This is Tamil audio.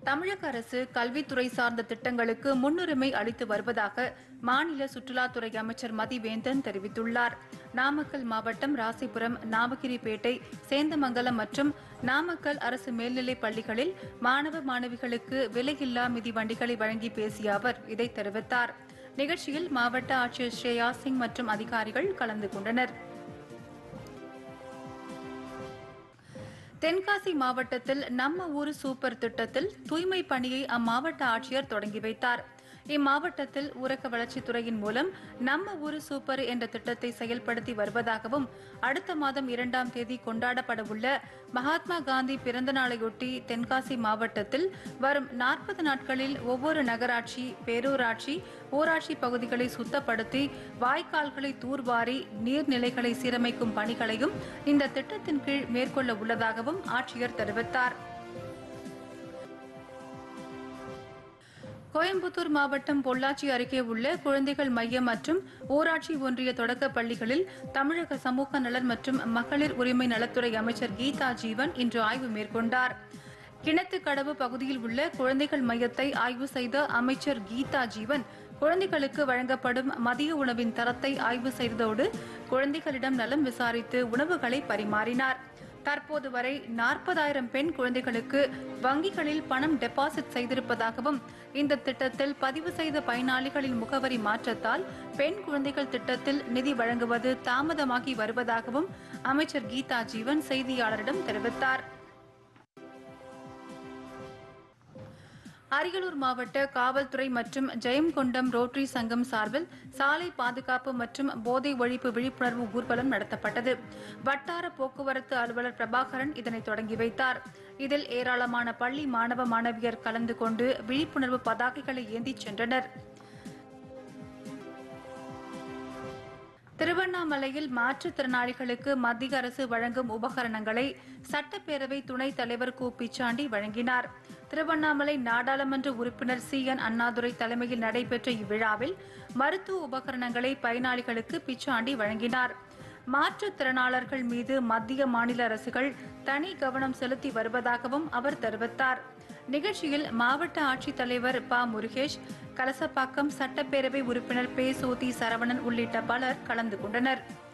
தமிழக அரசு கல்வித்துறை சார்ந்த திட்டங்களுக்கு முன்னுரிமை அளித்து வருவதாக மாநில சுற்றுலாத்துறை அமைச்சர் மதிவேந்தன் தெரிவித்துள்ளார் நாமக்கல் மாவட்டம் ராசிபுரம் நாமகிரிப்பேட்டை சேந்தமங்கலம் மற்றும் நாமக்கல் அரசு மேல்நிலைப் பள்ளிகளில் மாணவ மாணவிகளுக்கு விலையில்லா மிதிவண்டிகளை வழங்கி பேசிய அவர் இதை தெரிவித்தார் நிகழ்ச்சியில் மாவட்ட ஆட்சியர் ஸ்ரேயா சிங் மற்றும் அதிகாரிகள் கலந்து கொண்டனர் தென்காசி மாவட்டத்தில் நம்ம ஊரு சூப்பர் திட்டத்தில் தூய்மை பணியை அம்மாவட்ட ஆட்சியர் தொடங்கி வைத்தார் இம்மாவட்டத்தில் ஊரக வளர்ச்சித்துறையின் மூலம் நம்ம ஊரு சூப்பர் என்ற திட்டத்தை செயல்படுத்தி வருவதாகவும் அடுத்த மாதம் இரண்டாம் தேதி கொண்டாடப்பட உள்ள மகாத்மா காந்தி பிறந்த நாளையொட்டி தென்காசி மாவட்டத்தில் வரும் நாற்பது நாட்களில் ஒவ்வொரு நகராட்சி பேரூராட்சி ஊராட்சி பகுதிகளை சுத்தப்படுத்தி வாய்க்கால்களை தூர்வாரி நீர்நிலைகளை சீரமைக்கும் பணிகளையும் இந்த திட்டத்தின் கீழ் மேற்கொள்ள உள்ளதாகவும் ஆட்சியர் தெரிவித்தார் கோயம்புத்தூர் மாவட்டம் பொள்ளாச்சி அருகே உள்ள குழந்தைகள் மையம் மற்றும் ஊராட்சி ஒன்றிய தொடக்கப் பள்ளிகளில் தமிழக சமூக நலன் மற்றும் மகளிர் உரிமை நலத்துறை அமைச்சர் கீதா ஜீவன் இன்று ஆய்வு மேற்கொண்டார் கிணத்துக்கடவு பகுதியில் உள்ள குழந்தைகள் மையத்தை ஆய்வு செய்த அமைச்சர் கீதா ஜீவன் குழந்தைகளுக்கு வழங்கப்படும் மதிய உணவின் தரத்தை ஆய்வு செய்ததோடு குழந்தைகளிடம் நலம் விசாரித்து உணவுகளை பரிமாறினார் தற்போது வரை நாற்பதாயிரம் பெண் குழந்தைகளுக்கு வங்கிகளில் பணம் டெபாசிட் செய்திருப்பதாகவும் இந்த திட்டத்தில் பதிவு செய்த பயனாளிகளின் முகவரி மாற்றத்தால் பெண் குழந்தைகள் திட்டத்தில் நிதி வழங்குவது தாமதமாகி வருவதாகவும் அமைச்சர் கீதா ஜீவன் செய்தியாளரிடம் தெரிவித்தார் அரியலூர் மாவட்ட காவல்துறை மற்றும் ஜெயம்கொண்டம் ரோட்டரி சங்கம் சார்பில் சாலை பாதுகாப்பு மற்றும் போதை ஒழிப்பு விழிப்புணர்வு ஊர்வலம் நடத்தப்பட்டது வட்டார போக்குவரத்து அலுவலர் பிரபாகரன் இதனை தொடங்கி வைத்தார் இதில் ஏராளமான பள்ளி மாணவ மாணவியர் கலந்து கொண்டு விழிப்புணர்வு பதாகைகளை ஏந்திச் சென்றனர் திருவண்ணாமலையில் மாற்றுத்திறனாளிகளுக்கு மத்திய அரசு வழங்கும் உபகரணங்களை சட்டப்பேரவை துணைத் தலைவர் கு பிச்சாண்டி வழங்கினார் திருவண்ணாமலை நாடாளுமன்ற உறுப்பினர் சி என் அண்ணாதுரை தலைமையில் நடைபெற்ற இவ்விழாவில் மருத்துவ உபகரணங்களை பயனாளிகளுக்கு பிச்சாண்டி வழங்கினார் மாற்றுத்திறனாளர்கள் மீது மத்திய மாநில அரசுகள் தனி கவனம் செலுத்தி வருவதாகவும் அவர் தெரிவித்தார் நிகழ்ச்சியில் மாவட்ட ஆட்சித்தலைவர் ப முருகேஷ் கலசப்பாக்கம் சட்டப்பேரவை உறுப்பினர் பே சோதி சரவணன் உள்ளிட்ட பலர் கலந்து கொண்டனர்